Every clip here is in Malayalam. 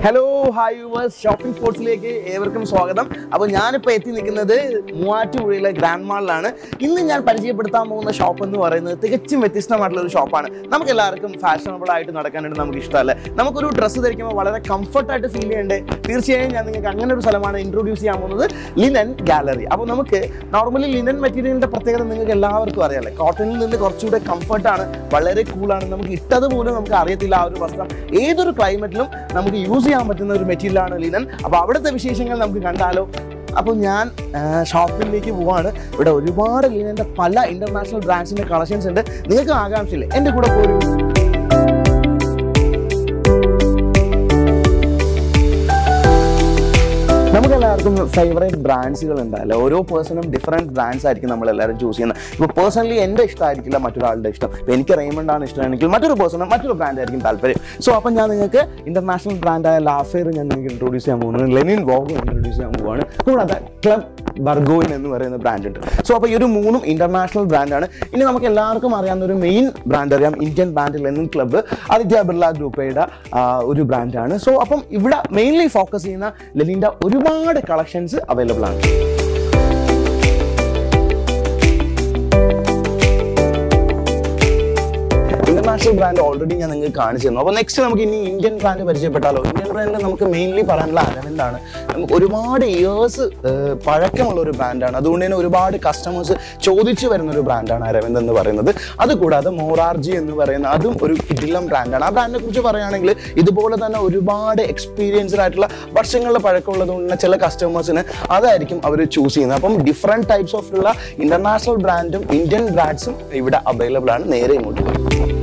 ഹലോ ഹായ് യുവേഴ്സ് ഷോപ്പിംഗ് സ്പോർട്സിലേക്ക് ഏവർക്കും സ്വാഗതം അപ്പോൾ ഞാനിപ്പോൾ എത്തി നിൽക്കുന്നത് മൂവാറ്റുപുഴയിലെ ഗ്രാൻഡ് മാളിലാണ് ഇന്ന് ഞാൻ പരിചയപ്പെടുത്താൻ പോകുന്ന ഷോപ്പ് എന്ന് പറയുന്നത് തികച്ചും വ്യത്യസ്തമായിട്ടുള്ള ഒരു ഷോപ്പാണ് നമുക്ക് എല്ലാവർക്കും ഫാഷനബിൾ ആയിട്ട് നടക്കാനായിട്ട് നമുക്ക് ഇഷ്ടമല്ലേ നമുക്കൊരു ഡ്രസ്സ് ധരിക്കുമ്പോൾ വളരെ കംഫർട്ടായിട്ട് ഫീൽ ചെയ്യണ്ടേ തീർച്ചയായും ഞാൻ നിങ്ങൾക്ക് അങ്ങനെ ഒരു സ്ഥലമാണ് ഇൻട്രൊഡ്യൂസ് ചെയ്യാൻ പോകുന്നത് ലിനൻ ഗാലറി അപ്പോൾ നമുക്ക് നോർമലി ലിനൻ മെറ്റീരിയലിൻ്റെ പ്രത്യേകത നിങ്ങൾക്ക് എല്ലാവർക്കും അറിയാമല്ലേ കോട്ടണിൽ നിന്ന് കുറച്ചുകൂടെ കംഫർട്ടാണ് വളരെ കൂളാണ് നമുക്ക് ഇട്ടത് പോലും നമുക്ക് അറിയത്തില്ല ആ ഒരു വസ്ത്രം ഏതൊരു ക്ലൈമറ്റിലും നമുക്ക് യൂസ് ചെയ്യാൻ പറ്റുന്ന ഒരു മെറ്റീരിയലാണ് ലിനൻ അപ്പോൾ അവിടുത്തെ വിശേഷങ്ങൾ നമുക്ക് കണ്ടാലോ അപ്പോൾ ഞാൻ ഷോപ്പിലേക്ക് പോവാണ് ഇവിടെ ഒരുപാട് ലിനൻ്റെ പല ഇന്റർനാഷണൽ ബ്രാൻഡ്സിന്റെ കളക്ഷൻസ് ഉണ്ട് നിങ്ങൾക്ക് ആകാംക്ഷയില്ലേ എൻ്റെ കൂടെ പോരൂ നമുക്ക് എല്ലാവർക്കും ഫേവറേറ്റ് ബ്രാൻഡ്സുകൾ ഉണ്ടല്ലോ ഓരോ പേഴ്സണും ഡിഫറെൻറ്റ് ബ്രാൻഡ്സ് ആയിരിക്കും നമ്മൾ എല്ലാവരും ചൂസ് ചെയ്യുന്നത് ഇപ്പോൾ പേഴ്സണലി എൻ്റെ ഇഷ്ടമായിരിക്കില്ല മറ്റൊരാളുടെ ഇഷ്ടം ഇപ്പോൾ എനിക്ക് റെയ്മണ്ട് ആണ് ഇഷ്ടമാണെങ്കിൽ മറ്റൊരു പേഴ്സണും മറ്റൊരു ബ്രാൻഡ് ആയിരിക്കും താല്പര്യം സോ അപ്പം ഞാൻ നിങ്ങൾക്ക് ഇന്റർനാഷണൽ ബ്രാൻഡായ ലാഫെയർ ഞാൻ നിങ്ങൾക്ക് ഇൻട്രൊഡ്യൂസ് ചെയ്യാൻ പോകുന്നത് ലെനിൻ വോഗും ഇൻട്രൊഡ്യൂസ് ചെയ്യാൻ പോവുകയാണ് കൂടാതെ ക്ലബ് ബർഗോയിൻ എന്ന് പറയുന്ന ബ്രാൻഡ് ഉണ്ട് സോ അപ്പോൾ ഈ ഒരു മൂന്നും ഇന്റർനാഷണൽ ബ്രാൻഡാണ് ഇനി നമുക്ക് എല്ലാവർക്കും അറിയാവുന്ന ഒരു മെയിൻ ബ്രാൻഡ് അറിയാം Indian brand linen club Aditya Birla ഗ്രൂപ്പയുടെ ആ, ഒരു ബ്രാൻഡാണ് സോ അപ്പം ഇവിടെ മെയിൻലി ഫോക്കസ് ചെയ്യുന്ന ലെനിൻ്റെ ഒരുപാട് കളക്ഷൻസ് അവൈലബിൾ ആണ് ഇന്റർനാഷണൽ ബ്രാൻഡ് ഓൾറെഡി ഞാൻ നിങ്ങൾക്ക് കാണിച്ചു തന്നു അപ്പോൾ നെക്സ്റ്റ് നമുക്ക് ഇനി ഇന്ത്യൻ ബ്രാൻഡ് പരിചയപ്പെട്ടാലോ ഇന്ത്യൻ ബ്രാൻഡ് നമുക്ക് മെയിൻലി പറയാനുള്ള അരവിന്ദാണ് നമുക്ക് ഒരുപാട് ഇയേഴ്സ് പഴക്കമുള്ള ഒരു ബ്രാൻഡാണ് അതുകൊണ്ട് തന്നെ ഒരുപാട് കസ്റ്റമേഴ്സ് ചോദിച്ചു വരുന്ന ഒരു ബ്രാൻഡാണ് അരവിന്ദ് എന്ന് പറയുന്നത് അതുകൂടാതെ മോറാർജി എന്ന് പറയുന്ന അതും ഒരു കിടിലം ബ്രാൻഡാണ് ആ ബ്രാൻഡിനെ കുറിച്ച് പറയുകയാണെങ്കിൽ ഇതുപോലെ തന്നെ ഒരുപാട് എക്സ്പീരിയൻസ്ഡ് ആയിട്ടുള്ള വർഷങ്ങളുടെ പഴക്കമുള്ളത് കൊണ്ട് തന്നെ ചില കസ്റ്റമേഴ്സിന് അതായിരിക്കും അവർ ചൂസ് ചെയ്യുന്നത് അപ്പം ഡിഫറെൻറ്റ് ടൈപ്സ് ഓഫ് ഉള്ള ഇന്റർനാഷണൽ ബ്രാൻഡും ഇന്ത്യൻ ബ്രാൻഡ്സും ഇവിടെ അവൈലബിൾ ആണ് നേരെ ഇങ്ങോട്ട് പോയി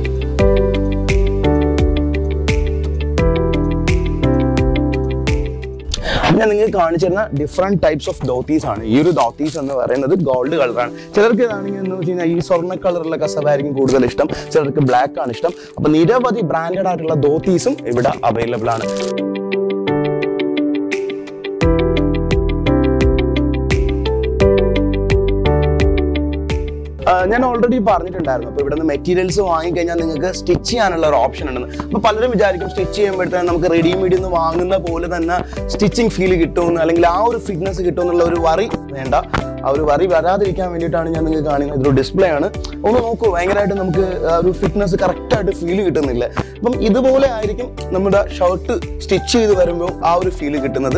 ഞാൻ നിങ്ങൾക്ക് കാണിച്ചിരുന്ന ഡിഫറെന്റ് ടൈപ്സ് ഓഫ് ധോത്തീസ് ആണ് ഈ ഒരു ധോത്തീസ് എന്ന് പറയുന്നത് ഗോൾഡ് കളറാണ് ചിലർക്ക് ഇതാണെങ്കിൽ എന്ന് വെച്ച് കഴിഞ്ഞാൽ ഈ സ്വർണ്ണ കളറുള്ള കസവായിരിക്കും കൂടുതൽ ഇഷ്ടം ചിലർക്ക് ബ്ലാക്ക് ആണ് ഇഷ്ടം അപ്പൊ നിരവധി ബ്രാൻഡഡ് ആയിട്ടുള്ള ധോത്തീസും ഇവിടെ അവൈലബിൾ ആണ് ആ, ഞാൻ ഓൾറെഡി പറഞ്ഞിട്ടുണ്ടായിരുന്നു അപ്പോൾ ഇവിടുന്ന് മെറ്റീരിയൽസ് വാങ്ങിക്കഴിഞ്ഞാൽ നിങ്ങൾക്ക് സ്റ്റിച്ച് ചെയ്യാനുള്ള ഒരു ഓപ്ഷൻ ഉണ്ടെന്ന് അപ്പോൾ പലരും വിചാരിക്കും സ്റ്റിച്ച് ചെയ്യുമ്പോഴത്തേനും നമുക്ക് റെഡിമെയ്ഡിൽ നിന്ന് വാങ്ങുന്ന പോലെ തന്നെ സ്റ്റിച്ചിങ് ഫീൽ കിട്ടുമെന്ന് അല്ലെങ്കിൽ ആ ഒരു ഫിറ്റ്നസ് കിട്ടുമെന്നുള്ള ഒരു വറി വേണ്ട ആ ഒരു വറി വരാതിരിക്കാൻ വേണ്ടിയിട്ടാണ് ഞാൻ നിങ്ങൾക്ക് കാണിക്കുന്നത് ഇതൊരു ഡിസ്പ്ലേ ആണ് ഒന്ന് നോക്കൂ ഭയങ്കരമായിട്ട് നമുക്ക് ആ ഒരു ഫിറ്റ്നസ് കറക്റ്റായിട്ട് ഫീൽ കിട്ടുന്നില്ല അപ്പം ഇതുപോലെ ആയിരിക്കും നമ്മുടെ ഷർട്ട് സ്റ്റിച്ച് ചെയ്ത് വരുമ്പോൾ ആ ഒരു ഫീൽ കിട്ടുന്നത്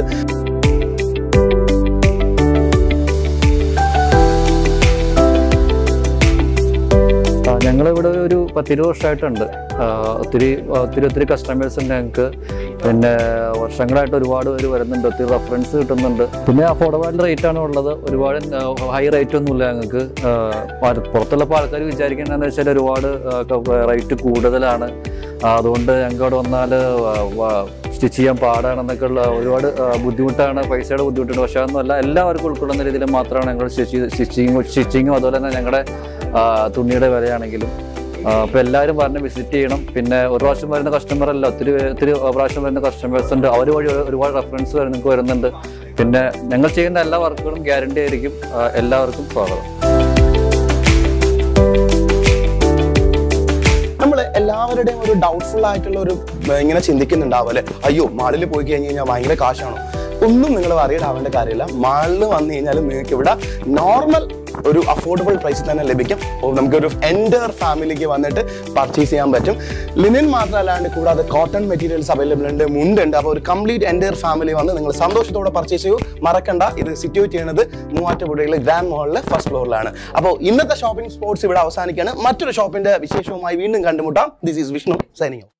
ആ, ഞങ്ങളിവിടെ ഒരു പത്തിരുപത് വർഷമായിട്ടുണ്ട് ആ, ഒത്തിരി ഒത്തിരി ഒത്തിരി കസ്റ്റമേഴ്സ് ഉണ്ട് ഞങ്ങൾക്ക് പിന്നെ വർഷങ്ങളായിട്ട് ഒരുപാട് പേര് വരുന്നുണ്ട് ഒത്തിരി റെഫറൻസ് കിട്ടുന്നുണ്ട് പിന്നെ അഫോർഡബിൾ റേറ്റ് ആണ് ഉള്ളത് ഒരുപാട് ഹൈ റേറ്റ് ഒന്നുമില്ല ഞങ്ങൾക്ക് ആ, പല- പുറത്തുള്ള ആൾക്കാർ വിചാരിക്കുന്നത് എന്താണെന്ന് വെച്ചാൽ ഒരുപാട് റേറ്റ് കൂടുതലാണ് ആ, അതുകൊണ്ട് ഞങ്ങൾക്ക് അവിടെ വന്നാൽ സ്റ്റിച്ച് ചെയ്യാൻ പാടാണെന്നൊക്കെ ഉള്ള ഒരുപാട് ആ, ബുദ്ധിമുട്ടാണ് പൈസയുടെ ബുദ്ധിമുട്ടുണ്ട് പക്ഷേ അതൊന്നുമല്ല എല്ലാവർക്കും ഉൾക്കൊള്ളുന്ന രീതിയിൽ മാത്രമാണ് ഞങ്ങൾ സ്റ്റിച്ച് സ്റ്റിച്ചിങ്ങും സ്റ്റിച്ചിങ്ങും അതുപോലെ തന്നെ ഞങ്ങളുടെ ആ, തുണിയുടെ വിലയാണെങ്കിലും അപ്പോൾ എല്ലാവരും പറഞ്ഞ് വിസിറ്റ് ചെയ്യണം പിന്നെ ഒരു പ്രാവശ്യം വരുന്ന കസ്റ്റമർ അല്ല ഒത്തിരി പേ- ഒത്തിരി പ്രാവശ്യം വരുന്ന കസ്റ്റമേഴ്സ് ഉണ്ട് അവർ വഴി ഒരു- ഒരുപാട് റെഫറൻസ് നിങ്ങൾക്ക് വരുന്നുണ്ട് പിന്നെ ഞങ്ങൾ ചെയ്യുന്ന എല്ലാ വർക്കുകളും ഗ്യാരണ്ടി ആയിരിക്കും ആ, എല്ലാവർക്കും സ്വാഗതം നമ്മൾ എല്ലാവരുടെയും ഒരു ഡൗട്ട്ഫുൾ ആയിട്ടുള്ള ഒരു ഏർ, ഇങ്ങനെ ചിന്തിക്കുന്നുണ്ടാവും അല്ലെ അയ്യോ മാളിൽ പോയി കഴിഞ്ഞ് കഴിഞ്ഞാൽ ഭയങ്കര കാശാണോ ഒന്നും നിങ്ങൾ വറിയിടാവേണ്ട കാര്യമില്ല മാളിൽ വന്നു കഴിഞ്ഞാൽ നിങ്ങൾക്ക് ഇവിടെ നോർമൽ ഒരു അഫോർഡബിൾ പ്രൈസിൽ തന്നെ ലഭിക്കും അപ്പോൾ നമുക്കൊരു എൻ്റർ ഫാമിലിക്ക് വന്നിട്ട് പർച്ചേസ് ചെയ്യാൻ പറ്റും ലിനൻ മാത്രമല്ലാണ്ട് കൂടാതെ കോട്ടൺ മെറ്റീരിയൽസ് അവൈലബിൾ ഉണ്ട് മുണ്ടുണ്ട് അപ്പോൾ ഒരു കംപ്ലീറ്റ് എൻ്റർ ഫാമിലി വന്ന് നിങ്ങൾ സന്തോഷത്തോടെ പർച്ചേസ് ചെയ്യൂ മറക്കണ്ട ഇത് സിറ്റുവേറ്റ് ചെയ്യുന്നത് മൂവാറ്റുപുഴയിലെ ഗ്രാൻഡ് മോളിലെ ഫസ്റ്റ് ഫ്ലോറിലാണ് അപ്പോൾ ഇന്നത്തെ ഷോപ്പിംഗ് സ്പോർട്സ് ഇവിടെ അവസാനിക്കുകയാണ് മറ്റൊരു ഷോപ്പിന്റെ വിശേഷവുമായി വീണ്ടും കണ്ടുമുട്ടാം ദിസ് ഈസ് വിഷ്ണു സൈനിങ്